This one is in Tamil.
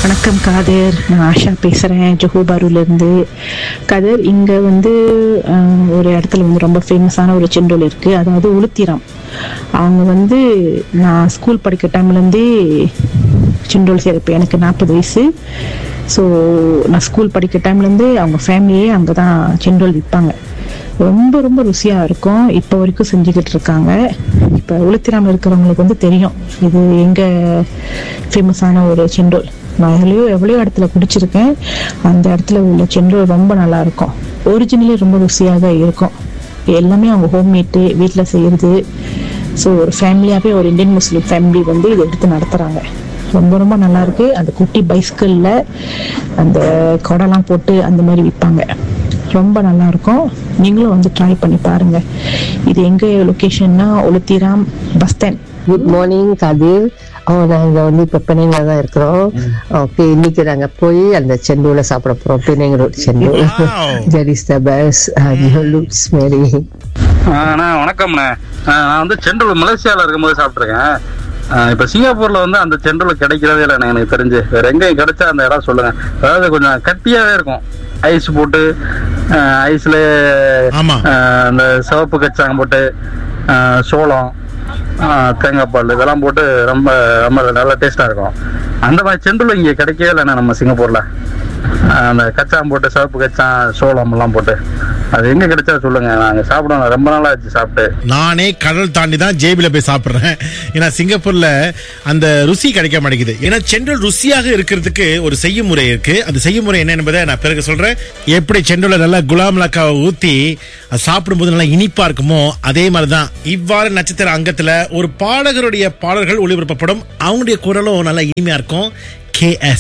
வணக்கம் காதர் நான் ஆஷா பேசுகிறேன் ஜொஹோபாருலேருந்து காதர் இங்கே வந்து ஆஹ், ஒரு இடத்துல வந்து ரொம்ப ஃபேமஸான ஒரு செண்டோல் இருக்குது அதாவது உளுத்திராம் அவங்க வந்து நான் ஸ்கூல் படிக்கிற டைம்லேருந்தே செண்டோல் செய்கிறப்ப எனக்கு நாற்பது வயசு ஸோ நான் ஸ்கூல் படிக்கிற டைம்லேருந்தே அவங்க ஃபேமிலியே அங்கே தான் செண்டோல் விற்பாங்க ரொம்ப ரொம்ப ருசியாக இருக்கும் இப்போ வரைக்கும் செஞ்சுக்கிட்டு இருக்காங்க இப்போ உளுத்திராமல் இருக்கிறவங்களுக்கு வந்து தெரியும் இது எங்கே ஃபேமஸான ஒரு செண்டோல் நான் எவ்வளோ எவ்வளோ இடத்துல குடிச்சிருக்கேன் அந்த இடத்துல உள்ள செண்டோல் ரொம்ப நல்லா இருக்கும் ஒரிஜினலி ரொம்ப ருசியாக இருக்கும் எல்லாமே அவங்க ஹோம்மேட்டு வீட்டில் செய்கிறது ஸோ ஒரு ஃபேமிலியாகவே ஒரு இந்தியன் முஸ்லீம் ஃபேமிலி வந்து இதை எடுத்து நடத்துகிறாங்க ரொம்ப ரொம்ப நல்லா இருக்கு அந்த குட்டி பைஸ்கிளில் அந்த கொடைலாம் போட்டு அந்த மாதிரி விற்பாங்க ரொம்ப நல்லா இருக்கும் நீங்களும் வந்து ட்ரை பண்ணி பாருங்க இது எங்க லொகேஷன்னா ஒளுத்திராம் bus stand good morning Kathir ஓ நாங்கள் வந்து இப்போ பிணைங்க தான் இருக்கிறோம் ஓகே இன்னைக்கு நாங்கள் போய் அந்த செண்டூல சாப்பிட போகிறோம் பிணைங்க ரோட் செண்டு that is the best looks மேரி அண்ணா வணக்கம்ண்ணே ஆ, நான் வந்து செண்டல் மலேசியாவில் இருக்கும்போது சாப்பிட்ருக்கேன் இப்போ சிங்கப்பூரில் வந்து அந்த செண்டல் கிடைக்கிறதே இல்லை எனக்கு தெரிஞ்சு வேற எங்கேயும் கிடைச்சா அந்த இடம் சொல்லுங்க அதாவது கொஞ்சம் கட்டியாகவே இருக்கும் ஐஸ் போட்டு ஐஸில் ஆமா. அந்த சிவப்பு கச்சாங்க போட்டு ஆ, சோளம் ஆ, தேங்காய் பால் இதெல்லாம் போட்டு ரொம்ப ரொம்ப நல்லா டேஸ்ட்டாக இருக்கும் அந்த மாதிரி செண்டல் இங்கே கிடைக்கவே இல்லைண்ணே நம்ம சிங்கப்பூரில் அந்த கச்சான் போட்டு சிவப்பு கச்சான் சோளம் எல்லாம் போட்டு அது எங்க கிடைச்சா சொல்லுங்க நாங்க சாப்பிடுவோம் ரொம்ப நாளா ஆச்சு சாப்பிட்டு நானே கடல் தாண்டி தான் ஜேபில போய் சாப்பிடுறேன் ஏன்னா சிங்கப்பூர்ல அந்த ருசி கிடைக்க மாட்டேங்குது ஏன்னா செண்டல் ருசியாக இருக்கிறதுக்கு ஒரு செய்முறை இருக்கு அந்த செய்முறை என்ன என்பதை நான் பிறகு சொல்றேன் எப்படி செண்டல நல்லா குலாம் லக்காவை ஊத்தி அது சாப்பிடும்போது நல்லா இனிப்பா இருக்குமோ அதே மாதிரிதான் இவ்வாறு நட்சத்திர அங்கத்துல ஒரு பாடகருடைய பாடல்கள் ஒளிபரப்பப்படும் அவங்களுடைய குரலும் நல்லா இனிமையா இருக்கும் கே